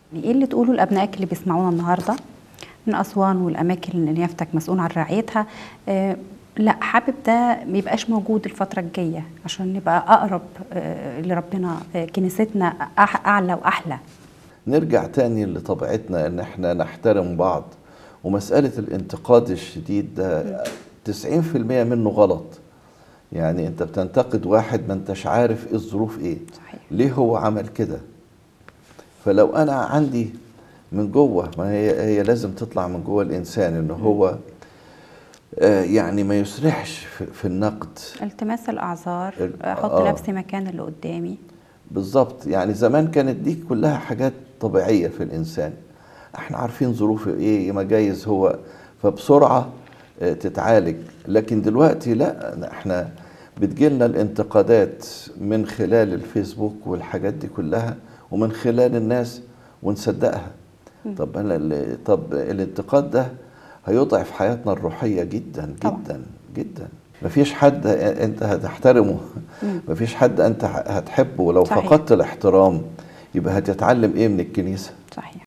ايه اللي تقوله لابنائك اللي بيسمعونا النهارده من اسوان والاماكن اللي نيافتك مسؤول عن رعايتها آه لا حابب ده ما يبقاش موجود الفتره الجايه عشان نبقى اقرب آه لربنا آه كنيستنا أح- اعلى واحلى نرجع تاني لطبيعتنا ان احنا نحترم بعض ومسألة الانتقاد الشديد ده 90% منه غلط يعني انت بتنتقد واحد ما انتش عارف ايه الظروف ايه صحيح ليه هو عمل كده فلو انا عندي من جوه ما هي هي لازم تطلع من جوه الانسان ان هو آه، يعني ما يسرحش في في النقد التماس الاعذار ال- احط آه. نفسي مكان اللي قدامي بالظبط يعني زمان كانت دي كلها حاجات طبيعية في الإنسان احنا عارفين ظروفه ايه ما جايز هو فبسرعة آه، تتعالج لكن دلوقتي لا احنا بتجيلنا الانتقادات من خلال الفيسبوك والحاجات دي كلها ومن خلال الناس ونصدقها طب انا ال- طب الانتقاد ده هيضعف حياتنا الروحية جدا طبعا. جدا جدا مفيش حد انت هتحترمه مفيش حد انت هتحبه ولو صحيح. فقدت الاحترام يبقى هتتعلم ايه من الكنيسه صحيح